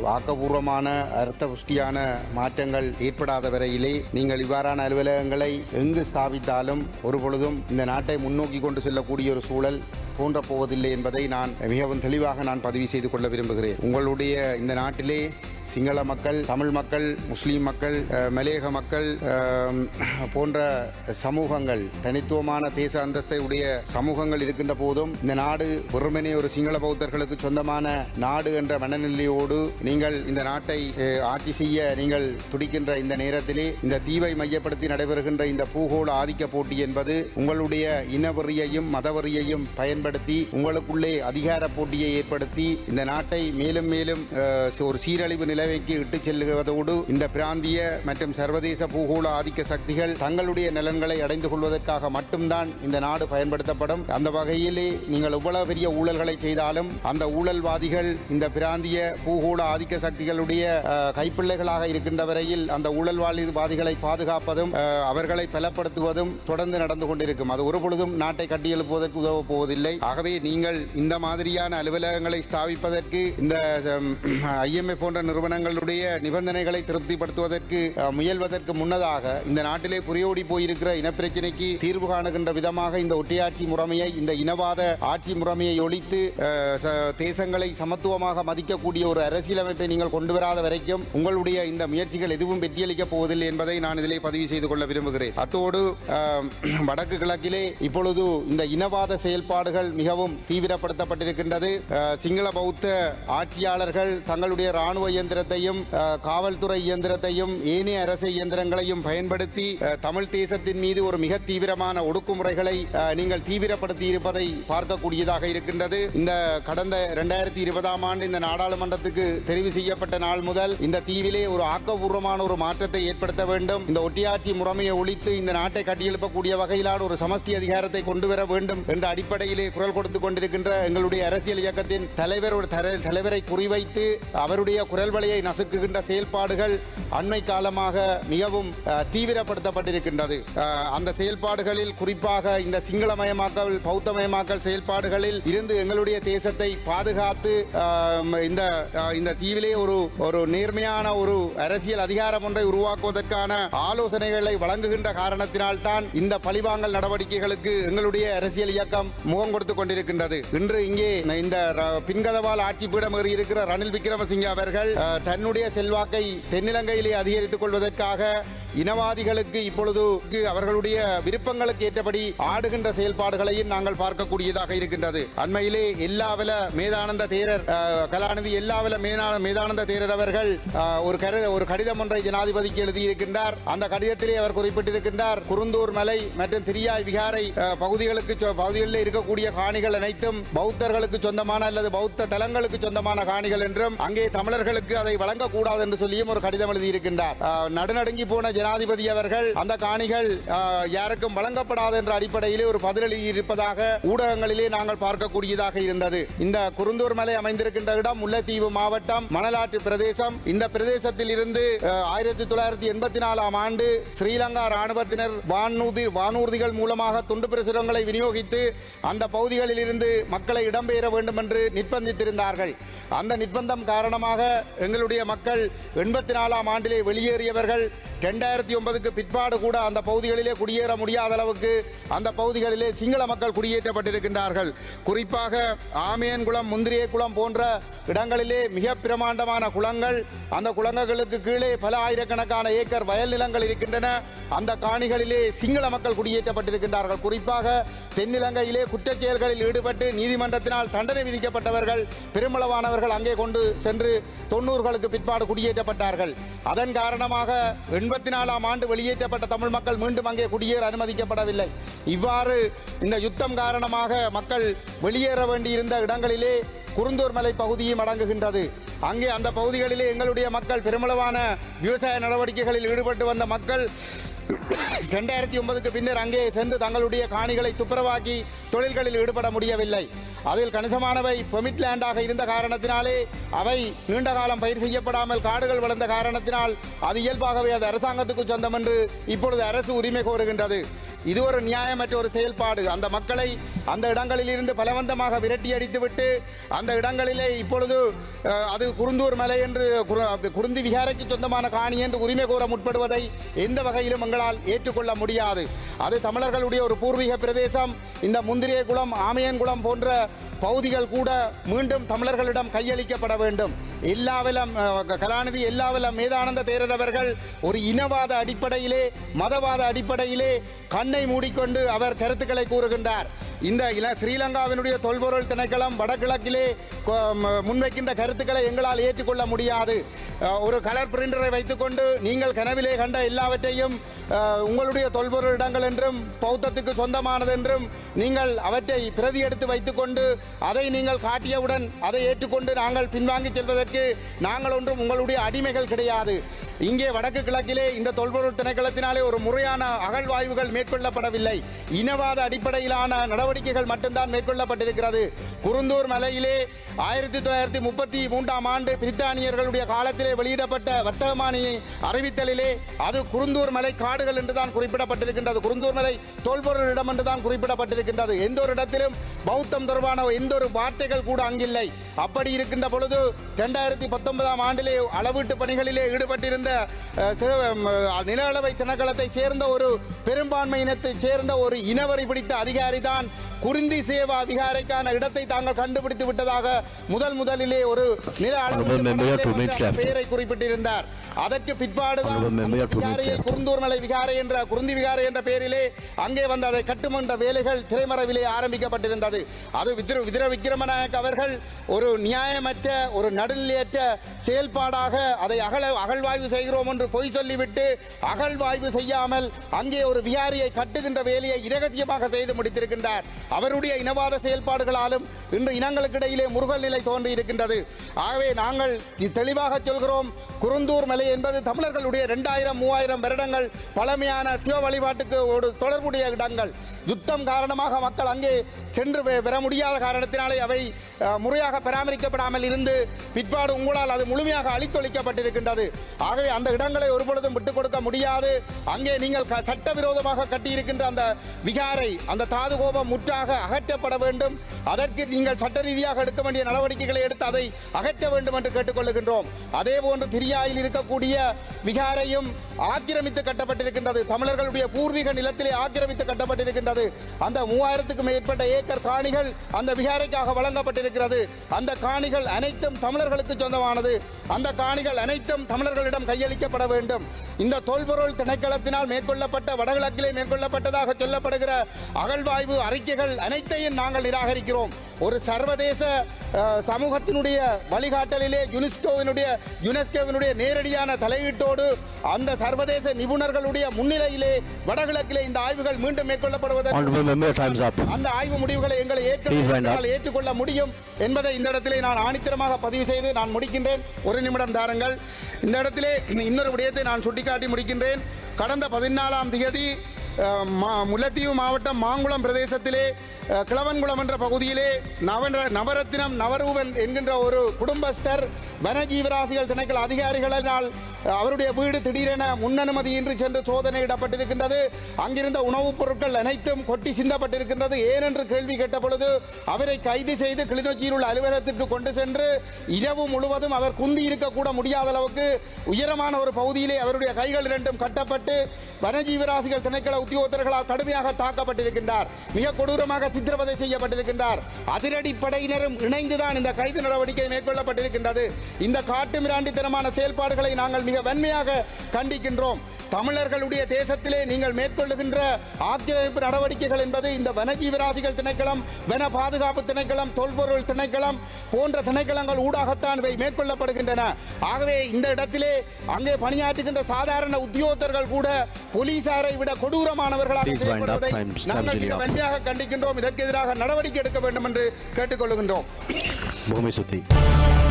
ஆக்கபூர்வமான அர்த்த புஷ்டியான மாற்றங்கள் ஏற்படாத வரையிலே நீங்கள் இவ்வாறான அலுவலகங்களை எங்கு ஸ்தாபித்தாலும் ஒரு பொழுதும் இந்த நாட்டை முன்னோக்கி கொண்டு செல்லக்கூடிய ஒரு சூழல் தோன்ற போவதில்லை என்பதை நான் மிகவும் தெளிவாக நான் பதிவு செய்து கொள்ள விரும்புகிறேன் உங்களுடைய இந்த நாட்டிலே சிங்கள மக்கள் தமிழ் மக்கள் முஸ்லீம் மக்கள் அஹ், மலையக மக்கள் அஹ், போன்ற சமூகங்கள் தனித்துவமான தேச அந்தஸ்தை உடைய சமூகங்கள் இருக்கின்ற போதும் இந்த நாடு வெறுமனே ஒரு சிங்கள பௌத்தர்களுக்கு சொந்தமான நாடு என்ற மனநிலையோடு நீங்கள் இந்த நாட்டை அஹ், ஆட்சி செய்ய நீங்கள் துடிக்கின்ற இந்த நேரத்திலே இந்த தீவை மையப்படுத்தி நடைபெறுகின்ற இந்த பூகோள ஆதிக்க போட்டி என்பது உங்களுடைய இனவெறியையும் மதவெறியையும் பயன்படுத்தி உங்களுக்குள்ளே அதிகார போட்டியை ஏற்படுத்தி இந்த நாட்டை மேலும் மேலும் அஹ், ஒரு சீரழிவு நிலைமைக்கு இட்டு செல்லுவதோடு இந்த பிராந்திய மற்றும் சர்வதேச பூகோள ஆதிக்க சக்திகள் தங்களுடைய நலன்களை அடைந்து கொள்வதற்காக மட்டும்தான் இந்த நாடு பயன்படுத்தப்படும் அந்த வகையிலே நீங்கள் எவ்வளவு பெரிய ஊழல்களை செய்தாலும் அந்த ஊழல்வாதிகள் இந்த பிராந்திய பூகோள ஆதிக்க சக்திகளுடைய அஹ், கைப்பிள்ளைகளாக இருக்கின்ற வரையில் அந்த ஊழல்வாதிகளை பாதுகாப்பதும் அஹ், அவர்களை பலப்படுத்துவதும் தொடர்ந்து நடந்து கொண்டிருக்கும் அது ஒரு பொழுதும் நாட்டை கட்டியெழுப்புவதற்கு உதவப் போவதில்லை ஆகவே நீங்கள் இந்த மாதிரியான அலுவலகங்களை ஸ்தாபிப்பதற்கு இந்த ஐஎம்எஃப் போன்ற நிறுவனங்களுடைய நிபந்தனைகளை திருப்திப்படுத்துவதற்கு அஹ், முயல்வதற்கு முன்னதாக இந்த நாட்டிலே புரியோடி போயிருக்கிற இனப்பிரச்சினைக்கு தீர்வு காணுகின்ற விதமாக இந்த ஒட்டியாட்சி முறைமையை இந்த இனவாத ஆட்சி முறைமையை ஒழித்து அஹ், ச- தேசங்களை சமத்துவமாக மதிக்கக்கூடிய ஒரு அரசியலமைப்பை நீங்கள் கொண்டு வராத வரைக்கும் உங்களுடைய இந்த முயற்சிகள் எதுவும் வெற்றியளிக்கப் போவதில்லை என்பதை நான் இதிலே பதிவு செய்து கொள்ள விரும்புகிறேன் அத்தோடு அஹ், வடக்கு கிழக்கிலே இப்பொழுது இந்த இனவாத செயல்பாடுகள் மிகவும் தீவிரப்படுத்தப்பட்டிருக்கின்றது அஹ், சிங்கள பௌத்த ஆட்சியாளர்கள் தங்களுடைய ராணுவ இயந்திரத்தையும் அஹ், காவல்துறை இயந்திரத்தையும் ஏனைய அரசு இயந்திரங்களையும் பயன்படுத்தி அஹ், தமிழ் தேசத்தின் மீது ஒரு மிக தீவிரமான ஒடுக்குமுறைகளை அஹ், நீங்கள் தீவிரப்படுத்தி இருப்பதை பார்க்கக்கூடியதாக இருக்கின்றது இந்த கடந்த இரண்டாயிரத்தி இருபதாம் ஆண்டு இந்த நாடாளுமன்றத்துக்கு தெரிவு செய்யப்பட்ட நாள் முதல் இந்த தீவிலே ஒரு ஆக்கப்பூர்வமான ஒரு மாற்றத்தை ஏற்படுத்த வேண்டும் இந்த ஒட்டியாட்சி முறைமையை ஒழித்து இந்த நாட்டை கட்டியெழுப்பக்கூடிய வகையிலான ஒரு சமஷ்டி அதிகாரத்தை கொண்டு வர வேண்டும் என்ற அடிப்படையிலே குரல் கொடுத்துக் கொண்டிருக்கின்ற எங்களுடைய அரசியல் இயக்கத்தின் தலைவர் ஒரு தர- தலைவரை குறிவைத்து அவருடைய குரல் வலையை நசுக்குகின்ற செயல்பாடுகள் அண்மை காலமாக மிகவும் அஹ், தீவிரப்படுத்தப்பட்டிருக்கின்றது அஹ், அந்த செயல்பாடுகளில் குறிப்பாக இந்த சிங்களமயமாக்கல் பௌத்தமயமாக்கல் செயல்பாடுகளில் இருந்து எங்களுடைய தேசத்தை பாதுகாத்து அஹ், இந்த அஹ், இந்த தீவிலே ஒரு ஒரு நேர்மையான ஒரு அரசியல் அதிகாரம் ஒன்றை உருவாக்குவதற்கான ஆலோசனைகளை வழங்குகின்ற காரணத்தினால் தான் இந்த பழிவாங்கல் நடவடிக்கைகளுக்கு எங்களுடைய அரசியல் இயக்கம் முகம் கொடுத்து கொண்டிருக்கின்றது இன்று இங்கே இந்த ர- பின்கதவால் ஆட்சி பீடம் ஏறி இருக்கிற ரணில் விக்ரமசிங்கே அவர்கள் அஹ், தன்னுடைய செல்வாக்கை தென்னிலங்கையிலே அதிகரித்துக் கொள்வதற்காக இனவாதிகளுக்கு இப்பொழுது அவர்களுடைய விருப்பங்களுக்கு ஏற்றபடி ஆடுகின்ற செயல்பாடுகளையும் நாங்கள் பார்க்கக்கூடியதாக இருக்கின்றது அண்மையிலே எல்லாவல மேதானந்த தேரர் அஹ், கலாநிதி எல்லாவல மேனா- மேதானந்த தேரர் அவர்கள் அஹ், ஒரு கரு ஒரு கடிதம் ஒன்றை ஜனாதிபதிக்கு எழுதியிருக்கின்றார் அந்த கடிதத்திலே அவர் குறிப்பிட்டிருக்கின்றார் குருந்தூர் மலை மற்றும் திரியாய் விகாரை அஹ், பகுதிகளுக்கு சொ- பகுதிகளில் இருக்கக்கூடிய காணிகள் அனைத்தும் பௌத்தர்களுக்கு சொந்தமான அல்லது பௌத்த தலங்களுக்கு சொந்தமான காணிகள் என்றும் அங்கே தமிழர்களுக்கு அதை வழங்கக்கூடாது என்று சொல்லியும் ஒரு கடிதம் எழுதியிருக்கின்றார் அஹ், நடுநடுங்கி போன ஜனாதிபதி அவர்கள் அந்த காணிகள் அஹ், யாருக்கும் வழங்கப்படாது என்ற அடிப்படையிலே ஒரு பதிலளி இருப்பதாக ஊடகங்களிலே நாங்கள் பார்க்கக்கூடியதாக இருந்தது இந்த குருந்தூர் மலை அமைந்திருக்கின்ற இடம் முல்லைத்தீவு மாவட்டம் மணலாற்று பிரதேசம் இந்த பிரதேசத்தில் இருந்து அஹ், ஆயிரத்தி தொள்ளாயிரத்தி எண்பத்தி நாலாம் ஆண்டு ஸ்ரீலங்கா ராணுவத்தினர் வானூர்தி வானூர்திகள் மூலமாக துண்டு பிரசுரங்களை விநியோகித்து அந்த பகுதிகளில் இருந்து மக்களை இடம்பெயர வேண்டும் என்று நிர்பந்தித்திருந்தார்கள் அந்த நிர்பந்தம் காரணமாக எங்களுடைய மக்கள் எண்பத்தி நாலாம் ஆண்டிலே வெளியேறியவர்கள் ரெண்டாயிரத்தி ஒன்பதுக்கு பிற்பாடு கூட அந்த பகுதிகளிலே குடியேற முடியாத அளவுக்கு அந்த பகுதிகளிலே சிங்கள மக்கள் குடியேற்றப்பட்டிருக்கின்றார்கள் குறிப்பாக ஆமியன்குளம் முந்திரியகுளம் போன்ற இடங்களிலே மிக பிரமாண்டமான குளங்கள் அந்த குளங்களுக்கு கீழே பல ஆயிரக்கணக்கான ஏக்கர் வயல் நிலங்கள் இருக்கின்றன அந்த காணிகளிலே சிங்கள மக்கள் குடியேற்றப்பட்டிருக்கின்றார்கள் குறிப்பாக தென்னிலங்கையிலே குற்றச் செயல்களில் ஈடுபட்டு நீதிமன்றத்தினால் தண்டனை விதிக்கப்பட்டவர்கள் பெருமளவானவர்கள் அங்கே கொண்டு சென்று தொண்ணூறுகளுக்கு பிற்பாடு குடியேற்றப்பட்டார்கள் அதன் காரணமாக எண்பத்தி நாலாம் ஆண்டு வெளியேற்றப்பட்ட தமிழ் மக்கள் மீண்டும் அங்கே குடியேற அனுமதிக்கப்படவில்லை இவ்வாறு இந்த யுத்தம் காரணமாக மக்கள் வெளியேற வேண்டியிருந்த இடங்களிலே குருந்தூர் மலை பகுதியும் அடங்குகின்றது அங்கே அந்த பகுதிகளிலே எங்களுடைய மக்கள் பெருமளவான விவசாய நடவடிக்கைகளில் ஈடுபட்டு வந்த மக்கள் ரெண்டாயிரத்தி ஒன்பதுக்கு பின்னர் அங்கே சென்று தங்களுடைய காணிகளை துப்புரவாக்கி தொழில்களில் ஈடுபட முடியவில்லை அதில் கணிசமானவை பெமிட் லேண்டாக இருந்த காரணத்தினாலே அவை நீண்ட காலம் பயிர் செய்யப்படாமல் காடுகள் வளர்ந்த காரணத்தினால் அது இயல்பாகவே அது அரசாங்கத்துக்கு சொந்தம் என்று இப்பொழுது அரசு உரிமை கோருகின்றது இது ஒரு நியாயமற்ற ஒரு செயல்பாடு அந்த மக்களை அந்த இடங்களில் இருந்து பலவந்தமாக விரட்டி அடித்துவிட்டு அந்த இடங்களிலே இப்பொழுது அஹ், அது குருந்தூர் மலை என்று குரு- அது குருந்தி விகாரைக்கு சொந்தமான காணி என்று உரிமை கோர முற்படுவதை எந்த வகையிலும் எங்களால் ஏற்றுக்கொள்ள முடியாது அது தமிழர்களுடைய ஒரு பூர்வீக பிரதேசம் இந்த முந்திரிய குளம் ஆமையன் குளம் போன்ற பகுதிகள் கூட மீண்டும் தமிழர்களிடம் கையளிக்கப்பட வேண்டும் எல்லாவலம் அஹ், கலாநிதி எல்லாவலம் மேதானந்த தேரர் அவர்கள் ஒரு இனவாத அடிப்படையிலே மதவாத அடிப்படையிலே கண்ணை மூடிக்கொண்டு அவர் கருத்துக்களை கூறுகின்றார் இந்த இல ஸ்ரீலங்காவினுடைய தொல்பொருள் திணைக்களம் வடகிழக்கிலே கொ- ம- முன்வைக்கின்ற கருத்துக்களை எங்களால் ஏற்றுக்கொள்ள முடியாது அஹ், ஒரு கலர் பிரிண்டரை வைத்துக்கொண்டு நீங்கள் கனவிலே கண்ட எல்லாவற்றையும் அஹ், உங்களுடைய தொல்பொருள் இடங்கள் என்றும் பௌத்தத்துக்கு சொந்தமானது என்றும் நீங்கள் அவற்றை பிரதி எடுத்து வைத்துக்கொண்டு அதை நீங்கள் காட்டியவுடன் அதை ஏற்றுக்கொண்டு நாங்கள் பின்வாங்கி செல்வதற்கு நாங்கள் ஒன்றும் உங்களுடைய அடிமைகள் கிடையாது இங்கே வடக்கு கிழக்கிலே இந்த தொல்பொருள் திணைக்களத்தினாலே ஒரு முறையான அகழ்வாய்வுகள் மேற்கொள்ளப்படவில்லை இனவாத அடிப்படையிலான நடவடிக்கைகள் மட்டும்தான் மேற்கொள்ளப்பட்டிருக்கிறது குருந்தூர் மலையிலே ஆயிரத்தி தொள்ளாயிரத்தி முப்பத்தி மூன்றாம் ஆண்டு பிரித்தானியர்களுடைய காலத்திலே வெளியிடப்பட்ட வர்த்தகமானி அறிவித்தலிலே அது குருந்தூர் மலை காடுகள் என்றுதான் குறிப்பிடப்பட்டிருக்கின்றது குருந்தூர் மலை தொல்பொருள் இடம் என்றுதான் குறிப்பிடப்பட்டிருக்கின்றது எந்த ஒரு இடத்திலும் பௌத்தம் தொடர்பான எந்த ஒரு வார்த்தைகள் கூட அங்கில்லை அப்படி இருக்கின்ற பொழுது இரண்டாயிரத்தி பத்தொன்பதாம் ஆண்டிலே அளவீட்டு பணிகளிலே ஈடுபட்டிருந்த அஹ், சிறு- அஹ், நில அளவை திணைக்களத்தை சேர்ந்த ஒரு பெரும்பான்மை இனத்தைச் சேர்ந்த ஒரு இனவரி பிடித்த அதிகாரி தான் குறிந்தி சேவா விகாரைக்கான இடத்தை தாங்கள் கண்டுபிடித்து விட்டதாக முதல் முதலிலே ஒரு நில அளவீட்டு Honourable member, பணியிலே two வந்து minutes அந்த left. பெயரை குறிப்பிட்டிருந்தார் அதற்கு பிற்பாடுதான் Honourable member, அந்த two minutes விகாரையை left. குருந்தூர் மலை விகாரை என்ற குருந்தி விகாரை என்ற பெயரிலே அங்கே வந்து அதை கட்டுமன்ற வேலைகள் திரைமறைவிலே ஆரம்பிக்கப்பட்டிருந்தது அது விதிர விதிர விக்ரமநாயக் அவர்கள் ஒரு நியாயமற்ற ஒரு நடுநிலையற்ற செயல்பாடாக அதை அகல அகழ்வாய்வு செய்கிறோம் என்று பொய் சொல்லிவிட்டு அகழ்வாய்வு செய்யாமல் அங்கே ஒரு விகாரியை கட்டுகின்ற வேலையை இரகசியமாக செய்து முடித்திருக்கின்றார் அவருடைய இனவாத செயல்பாடுகளாலும் இன்று இனங்களுக்கு இடையிலே முருகல் நிலை தோன்றி இருக்கின்றது ஆகவே நாங்கள் தி- தெளிவாக சொல்கிறோம் குருந்தூர் மலை என்பது தமிழர்களுடைய இரண்டாயிரம் மூவாயிரம் வருடங்கள் பழமையான சிவ வழிபாட்டுக்கு ஒரு தொடர்புடைய இடங்கள் யுத்தம் காரணமாக மக்கள் அங்கே சென்று பெ- பெற முடியாத காரணத்தினாலே அவை அஹ், முறையாக பராமரிக்கப்படாமல் இருந்து பிற்பாடு உங்களால் அது முழுமையாக அழித்தொழிக்கப்பட்டிருக்கின்றது ஆகவே அந்த இடங்களை ஒருபொழுதும் விட்டுக் கொடுக்க முடியாது அங்கே நீங்கள் க- சட்டவிரோதமாக கட்டியிருக்கின்ற அந்த விகாரை அந்த தாது கோபம் முற்றாக அகற்றப்பட வேண்டும் அதற்கு நீங்கள் சட்ட ரீதியாக எடுக்க வேண்டிய நடவடிக்கைகளை எடுத்து அதை அகற்ற வேண்டும் என்று கேட்டுக்கொள்ளுகின்றோம் அதே போன்று திரியாயில் இருக்கக்கூடிய விகாரையும் ஆக்கிரமித்து கட்டப்பட்டிருக்கின்றது தமிழர்களுடைய பூர்வீக நிலத்திலே ஆக்கிரமித்து கட்டப்பட்டிருக்கின்றது அந்த மூவாயிரத்துக்கு மேற்பட்ட ஏக்கர் காணிகள் அந்த விகாரைக்காக வழங்கப்பட்டிருக்கிறது அந்த காணிகள் அனைத்தும் தமிழர்களுக்கு சொந்தமானது அந்த காணிகள் அனைத்தும் தமிழர்களிடம் கையளிக்கப்பட வேண்டும் இந்த தொல்பொருள் திணைக்களத்தினால் மேற்கொள்ளப்பட்ட வடகிழக்கிலே மேற்கொள்ளப்பட்டதாக சொல்லப்படுகிற அகழ்வாய்வு அறிக்கைகள் அனைத்தையும் நாங்கள் நிராகரிக்கிறோம் ஒரு சர்வதேச அஹ், சமூகத்தினுடைய வழிகாட்டலிலே யுனெஸ்கோவினுடைய யுனெஸ்கோவினுடைய நேரடியான தலையீட்டோடு அந்த சர்வதேச நிபுணர்களுடைய முன்னிலையிலே வடகிழக்கிலே இந்த ஆய்வுகள் மீண்டும் மேற்கொள்ளப்படுவதற்கு Honourable member, time's up. அந்த ஆய்வு முடிவுகளை எங்களை Please wind up. ஏற்க ஏற்றுக்கொள்ள முடியும் என்பதை இந்த இடத்திலே நான் ஆணித்தரமாக பதிவு செய்து நான் முடிக்கின்றேன் ஒரு நிமிடம் தாருங்கள் இந்த இடத்திலே இன்னொரு விடயத்தை நான் சுட்டிக்காட்டி முடிக்கின்றேன் கடந்த பதினாலாம் தேதி அஹ், மா- முல்லைத்தீவு மாவட்டம் மாங்குளம் பிரதேசத்திலே அஹ், கிழவன்குளம் என்ற பகுதியிலே நவர நவரத்தினம் நவரூபன் என்கின்ற ஒரு குடும்பஸ்தர் வனஜீவராசிகள் திணைக்கள அதிகாரிகளினால் அஹ், அவருடைய வீடு திடீரென முன்னனுமதியின்றி சென்று சோதனையிடப்பட்டிருக்கின்றது அங்கிருந்த உணவுப் பொருட்கள் அனைத்தும் கொட்டி சிந்தப்பட்டிருக்கின்றது ஏனென்று கேள்வி கேட்ட பொழுது அவரை கைது செய்து கிளிநொச்சியில் உள்ள அலுவலகத்திற்கு கொண்டு சென்று இரவு முழுவதும் அவர் குந்தி இருக்கக்கூட முடியாத அளவுக்கு உயரமான ஒரு பகுதியிலே அவருடைய கைகள் இரண்டும் கட்டப்பட்டு வனஜீவராசிகள் திணைக்கள உத்தியோகத்தர்களால் கடுமையாக தாக்கப்பட்டிருக்கின்றார் மிக கொடூரமாக சித்திரவதை செய்யப்பட்டிருக்கின்றார் அதிரடி படையினரும் இணைந்துதான் இந்த கைது நடவடிக்கை மேற்கொள்ளப்பட்டிருக்கின்றது இந்த காட்டு மிராண்டித்தனமான செயல்பாடுகளை நாங்கள் மிக வன்மையாக கண்டிக்கின்றோம் தமிழர்களுடைய தேசத்திலே நீங்கள் மேற்கொள்ளுகின்ற ஆக்கிரமிப்பு நடவடிக்கைகள் என்பது இந்த வனஜீவராசிகள் திணைக்களம் வன பாதுகாப்பு திணைக்களம் தொல்பொருள் திணைக்களம் போன்ற திணைக்களங்கள் ஊடாகத்தான் இவை மேற்கொள்ளப்படுகின்றன ஆகவே இந்த இடத்திலே அங்கே பணியாற்றுகின்ற சாதாரண உத்தியோகத்தர்கள் கூட போலீசாரை விட கொடூரமானவர்களாக Please wind up. செயல்படுவதை Time's- time's நாங்கள் really மிக up. வன்மையாக கண்டிக்கின்றோம் இதற்கு எதிராக நடவடிக்கை எடுக்க வேண்டும் என்று கேட்டுக்கொள்கின்றோம் Bhumi Suthi.